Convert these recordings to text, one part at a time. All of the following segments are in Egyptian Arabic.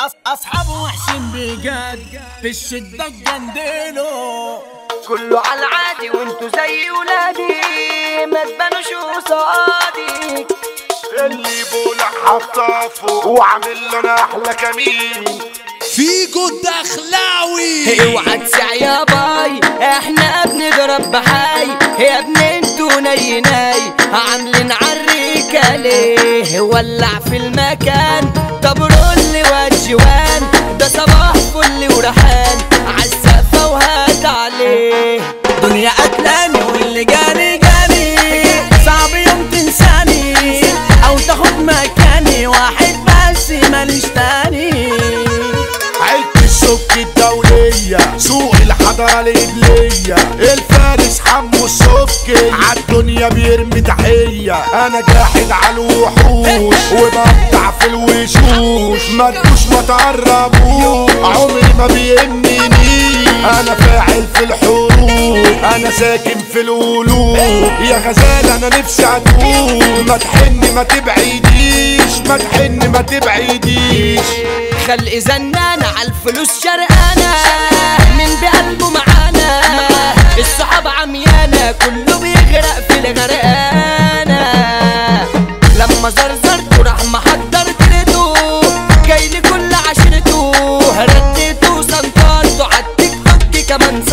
أص أصحابه وحشين بجد في الشدة جنديله كله على العادي وانتوا زي ولادي ما تبانوش قصادي اللي بولع حطافه وعامل لنا احلى كمين فيجو الدخلاوي اوعى تسع يا باي احنا بنضرب بحاي يا ابن انتوا ني ناي عاملين عريكة ليه ولع في المكان طب رول والجوان ده صباح فل وريحان عالسقفة وهات عليه دنيا قتلاني واللي جاني جاني صعب يوم تنساني او تاخد مكاني واحد بس ماليش تاني عيلة السك الدولية سوق الحضارة الإدلية الفارس حمو السكي عالدنيا بيرمي تحية أنا جاحد عالوحوش وبقطع في الوشوش ما تجوش ما تقربوش عمري ما بيهمني أنا فاعل في الحروب أنا ساكن في القلوب يا غزال أنا نفسي أتوب ما تحن ما تبعديش ما تحن ما تبعديش خلق زنانة عالفلوس شرقانة من بقلبه معانا الصحاب عميانة كله بيغرق في الغرقانة لما زرزرته راح محضر تريته جاي لي كل عشرته رديته سنطرته عالتيك توك كمان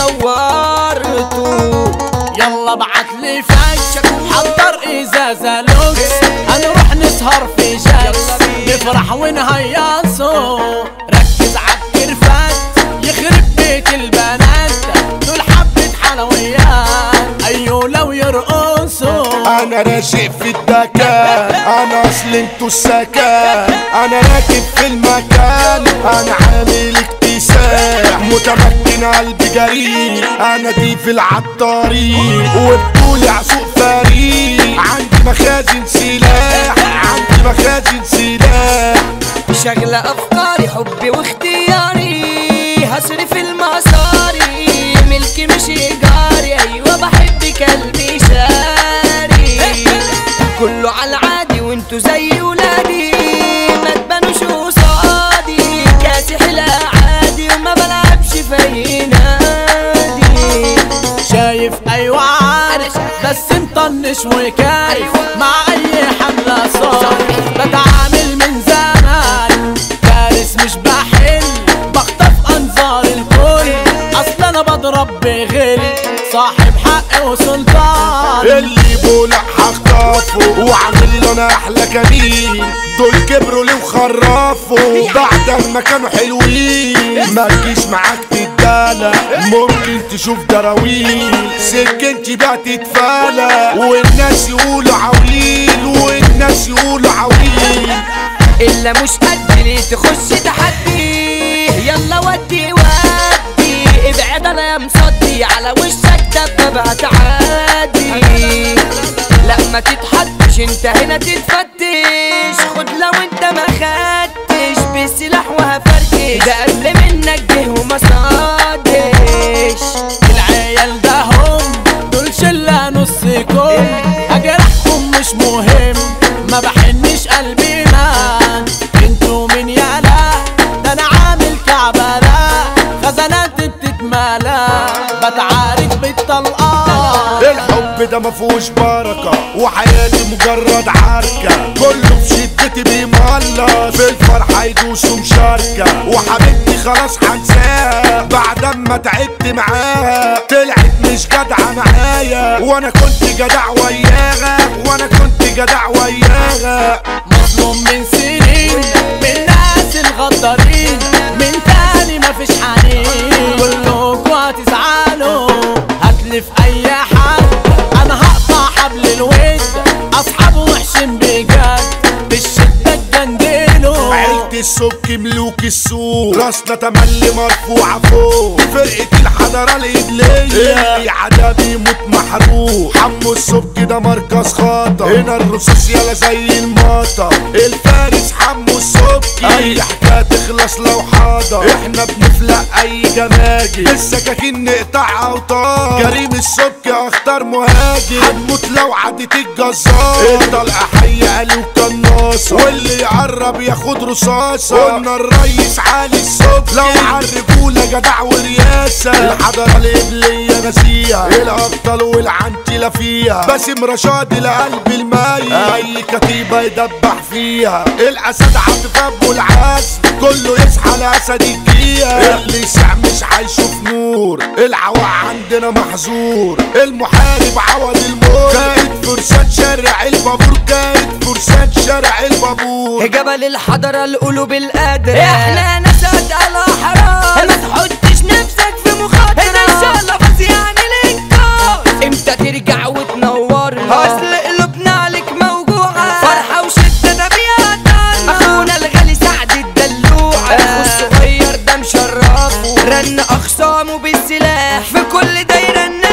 صورته يلا بعت لي فاش حضر ازازة لوكس هنروح نسهر في شمس نفرح ونهيصو ركز عالكرفات يخرب بيت البنات دول حبة حلويات ايوه لو يرقصوا انا راشق في الدكان انا اصل انتو السكان انا راكب في المكان انا عامل اكتساح متمكن قلبي جريء انا دي في العطارين وبطولي عسوق فريق عندي مخازن سلاح عندي مخازن سلاح شغلة أفكاري حبي واختياري هصرف المصاري ملكي مش إيجاري أيوة بحب قلبي شاري كله على العادي وانتوا زي ولادي ما تبانوش قصادي كاسح الأعادي وما بلعبش في نادي شايف ايوه عارف بس مطنش وكارف أيوة. مع اي حملة صار بتعامل من زمان فارس مش بحل بخطف انظار الكل اصل انا بضرب بغل صاحب حق وسلطان اللي بولع هخطفه وعامل له انا احلى كمين دول كبروا ليه وخرفوا بعد ما كانوا حلوين ما تجيش معاك تتدلع ممكن تشوف دراويل سكنتي بقى تتفالى والناس يقولوا عويل والناس يقولوا عويل إلا مش قد ليه تخش تحدي يلا ودي ودي ابعد انا يا مصدي على وشك دبابة تعدي لا ما تتحدش انت هنا تتفتش خد لو انت ما خدتش بالسلاح وهفركش ده قبل منك جه وما صادش العيال ده هم دول شلة نص كم اجرحكم مش مهم ما بحنش قلبي مان انتوا من يالا ده انا عامل كعبلة خزاناتي بتتملى بتعارك بالطلقات الحب ده مفهوش بركة وحياتي مجرد عركة كله في شدتي بيملص في الفرحة يدوسوا مشاركة وحبيبتي خلاص هنساها بعد ما تعبت معاها طلعت مش جدعة معايا وانا كنت جدع وياها وانا كنت جدع وياها مظلوم من سنين من ناس الغدارين من تاني مفيش حنين كلكوا هتزعلوا هتلف اي حد انا هقطع حبل الود اصحابه وحشين بجد بالشدة تجندله عيلة السك ملوك السوق راسنا تملي مرفوعة فوق فرقة الحضارة الإدلية اللي عدا بيموت محروق حمو السك ده مركز خطر هنا الرصاص يالا زي المطر الفارس حمو السك أي حكاية تخلص لو حاضر احنا بنفلق أي جماجي بالسكاكين نقطع أوتار كريم السك أخطر مهاجم هنموت لو عدت الجزار الطلقة حية قالوا قناصة واللي يقرب ياخد رصاصة رصاصة قلنا الريس علي الصبح لو عالرجولة جدع ورياسة الحضارة الإبلية نسيها الأبطال والعنتلة فيها باسم رشاد لقلب الميت أي كتيبة يدبح فيها الأسد عاطف أبو العزم كله يصحى لأسد الجية اللي يسع مش هيشوف نور العوا عندنا محظور المحارب عوض الموت كانت فرسان شارع البابور كانت فرسان شارع البابور جبل الحضرة القلوب القادرة احنا ناس اتقل حرام ما تحطش نفسك في مخاطرة ان شاء الله بس يعني الانقاذ امتى ترجع وتنورنا اصل قلوبنا عليك موجوعة فرحة وشدة ده بيقطعنا اخونا الغالي سعد الدلوعة اخو الصغير ده مشرفه رن اخصامه بالسلاح في كل دايرة الناس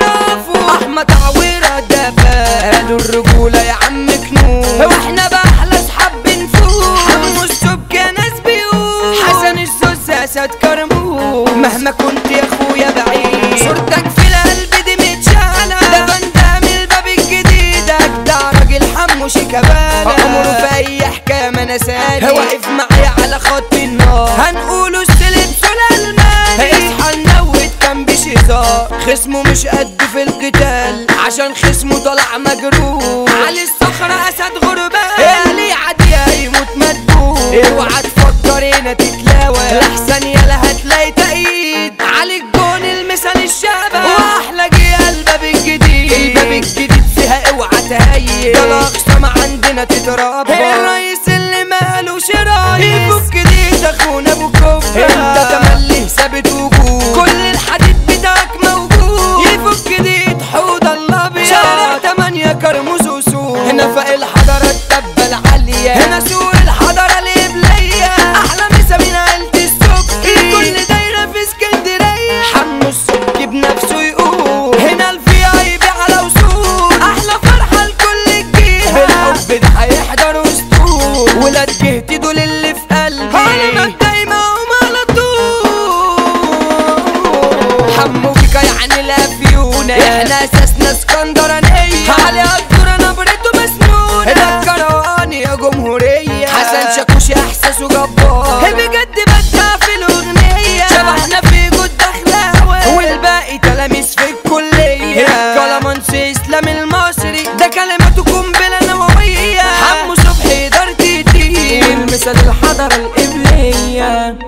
تعرفه احمد عويرة دفا قالوا الرجولة يا عم كنوز واحنا بأحلى اصحاب بنفوز حمو السبك يا ناس بيقول حسن الزوز اسد كرموز مهما كنت يا اخويا بعيد صورتك في القلب دي متشالة ده بندام الباب الجديد اجدع راجل حمو شيكابالا عمره في اي حكاية ما نساني واقف معايا على خط النار هنقوله السلم سلالمان اصحى نوت كان بشزار خصمه مش قد في القتال عشان خصمه طلع مجروح علي الصخرة اسد غربان اللي عادي يموت مدبوح اوعى تفكر هنا تتلاوى الاحسن يلا هتلاقي تأييد علي الجون المثال الشباب واحلى جه الباب الجديد الباب الجديد فيها اوعى تهيئ ده الاقسام عندنا تتربى الرئيس اللي مالوش رايس يفك دي اخونا ابو كفر انت تملي ثابت وجود كل الحديد بتاعك موجود يفك دي حوض الله بيا شارع تمانية كرموز وسوق هنا فوق الحضارة التبة العالية هنا سوق الحضارة الإبلية أحلى مسا من عيلة السبكي كل دايرة في اسكندرية حمو السبكي بنفسه يقول هنا الفي اي بي على وصول أحلى فرحة لكل الجيل بالحب ده هيحضر وسطول ولاد جهتي دول اللي في قلبي على دايما وما طول حمو بيكا يعني الافيونة احنا اساسنا اسكندرانية علي